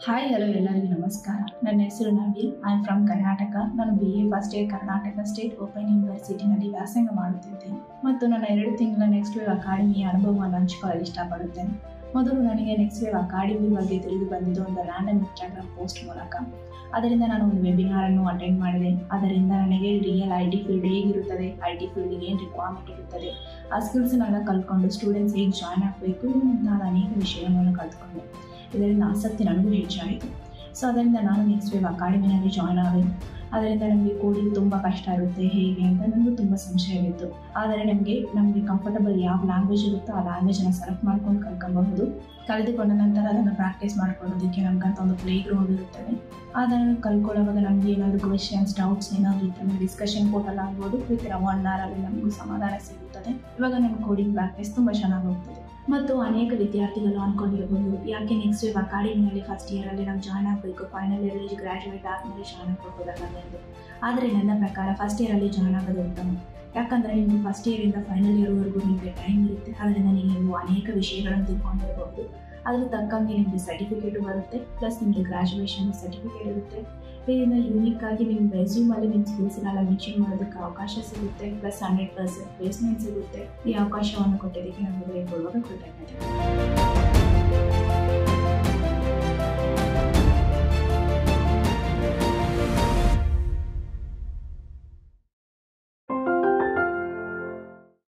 hi hello ಎಲ್ಲರಿಗೂ ನಮಸ್ಕಾರ ನನ್ನ ಹೆಸರು Naveen I am from Karnataka ನಾನು B A first year Karnataka state open ಯೂನಿವರ್ಸಿಟಿನಲ್ಲಿ ವ್ಯಾಸಂಗ ಮಾಡುತ್ತಿದ್ದೇನೆ ಮತ್ತು ನನ್ನ ಎರಡು ತಿಂಗಳ ನೆಕ್ಸ್ಟ್ ವೇವ್ ಅಕಾಡೆಮಿಯ ಅನುಭವವನ್ನು ಹಂಚಿಕೊಳ್ಳಲು ಇಷ್ಟಪಡುತ್ತೇನೆ ಮೊದಲು ನನಗೆ ನೆಕ್ಸ್ಟ್ ವೇವ್ ಅಕಾಡೆಮಿ ಬಗ್ಗೆ ತಿಳಿದು ಬಂದಿದ್ದು ಒಂದು ರ್ಯಾಂಡಮ್ ಇನ್ಸ್ಟಾಗ್ರಾಮ್ ಪೋಸ್ಟ್ ಮೂಲಕ ಅದರಿಂದ ನಾನು ಒಂದು ವೆಬಿನಾರ್ ಅನ್ನು ಅಟೆಂಡ್ ಮಾಡಿದೆ ಅದರಿಂದ ನನಗೆ ರಿಯಲ್ ಐ ಟಿ ಫೀಲ್ಡ್ ಹೇಗಿರುತ್ತದೆ ಐ ಟಿ ಫೀಲ್ಡ್ಗೆ ಏನು ರಿಕ್ವೈರ್ಮೆಂಟ್ ಇರುತ್ತದೆ ಆ ಸ್ಕಿಲ್ಸ್ನೆಲ್ಲ ಕಲ್ತ್ಕೊಂಡು ಸ್ಟೂಡೆಂಟ್ಸ್ ಹೇಗೆ ಜಾಯ್ನ್ ಆಗಬೇಕು ಮುಂತಾದ ಅನೇಕ ವಿಷಯಗಳನ್ನು ಕಲ್ತ್ಕೊಂಡೆ ಇದರಿಂದ ಆಸಕ್ತಿ ನನಗೂ ಹೆಚ್ಚಾಯಿತು ಸೊ ಅದರಿಂದ ನಾನು ನೆಕ್ಸ್ಟ್ ವೇವ್ ಅಕಾಡೆಮಿನಲ್ಲಿ ಜಾಯ್ನ್ ಆದೆ ಅದರಿಂದ ನಮಗೆ ಕೋಡಿಂಗ್ ತುಂಬ ಕಷ್ಟ ಇರುತ್ತೆ ಹೇಗೆ ಅಂತ ನನಗೂ ತುಂಬ ಸಂಶಯವಿತ್ತು ಆದರೆ ನಮಗೆ ನಮಗೆ ಕಂಫರ್ಟಬಲ್ ಯಾವ ಲ್ಯಾಂಗ್ವೇಜ್ ಇರುತ್ತೋ ಆ ಲ್ಯಾಂಗ್ವೇಜನ್ನು ಸೆಲೆಕ್ಟ್ ಮಾಡ್ಕೊಂಡು ಕಲ್ತ್ಕೊಬಹುದು ಕಲಿತುಕೊಂಡ ನಂತರ ಅದನ್ನು ಪ್ರಾಕ್ಟೀಸ್ ಮಾಡ್ಕೊಳ್ಳೋದಕ್ಕೆ ನಮ್ಗಂತ ಒಂದು ಪ್ಲೇ ಗ್ರೌಂಡ್ ಇರುತ್ತದೆ ಅದನ್ನು ಕಲ್ಕೊಳ್ಳುವಾಗ ನಮಗೆ ಏನಾದರೂ ಕ್ವೆಶನ್ಸ್ ಡೌಟ್ಸ್ ಏನಾದರೂ ಇತ್ತು ಡಿಸ್ಕಷನ್ ಪೋರ್ಟಲ್ ಆಗ್ಬೋದು ವಿತ್ ಒನ್ ಅವರಲ್ಲಿ ನಮಗೂ ಸಮಾಧಾನ ಸಿಗುತ್ತದೆ ಇವಾಗ ನಮ್ಮ ಕೋಡಿಂಗ್ ಪ್ರಾಕ್ಟೀಸ್ ತುಂಬ ಚೆನ್ನಾಗಿ ಹೋಗ್ತದೆ ಮತ್ತು ಅನೇಕ ವಿದ್ಯಾರ್ಥಿಗಳು ಅಂದ್ಕೊಂಡಿರಬಹುದು ಯಾಕೆ ನೆಕ್ಸ್ಟ್ ವೇವ್ ಅಕಾಡೆಮಿನಲ್ಲಿ ಫಸ್ಟ್ ಇಯರಲ್ಲಿ ನಾವು ಜಾಯ್ನ್ ಆಗಬೇಕು ಫೈನಲ್ ಇಯರಲ್ಲಿ ಗ್ರಾಜುಯೇಟ್ ಆದಮೇಲೆ ಜಾಯ್ನ್ ಆಗಬಹುದಲ್ಲ ಎಂದು ಆದರೆ ನನ್ನ ಪ್ರಕಾರ ಫಸ್ಟ್ ಇಯರಲ್ಲಿ ಜಾಯ್ನ್ ಆಗೋದು ಉತ್ತಮ ಯಾಕಂದರೆ ನಿಮಗೆ ಫಸ್ಟ್ ಇಯರಿಂದ ಫೈನಲ್ ಇಯರ್ವರೆಗೂ ನಿಮಗೆ ಟೈಮ್ ಇರುತ್ತೆ ಅದರಿಂದ ನೀವು ಅನೇಕ ವಿಷಯಗಳನ್ನು ತಿಳ್ಕೊಂಡಿರಬಹುದು ಅದ್ರ ತಕ್ಕಂಗೆ ನಿಮಗೆ ಸರ್ಟಿಫಿಕೇಟು ಬರುತ್ತೆ ಪ್ಲಸ್ ನಿಮಗೆ ಗ್ರಾಜುಯೇಷನ್ ಸರ್ಟಿಫಿಕೇಟ್ ಇರುತ್ತೆ ಇದರಿಂದ ಯೂನಿಕ್ ಆಗಿ ನಿಮ್ಮ ರೆಸ್ಯೂಮಲ್ಲಿ ನಿಮ್ಮ ಸ್ಕಿಲ್ಸ್ನೆಲ್ಲ ಮೆನ್ಷನ್ ಮಾಡೋದಕ್ಕೆ ಅವಕಾಶ ಸಿಗುತ್ತೆ ಪ್ಲಸ್ ಹಂಡ್ರೆಡ್ ಪರ್ಸೆಂಟ್ ಪ್ಲೇಸ್ಮೆಂಟ್ ಸಿಗುತ್ತೆ ಈ ಅವಕಾಶವನ್ನು ಕೊಟ್ಟಿದ್ದಕ್ಕೆ ನಮಗೆ ಪೂರ್ವಕ ಕೃತಜ್ಞತೆ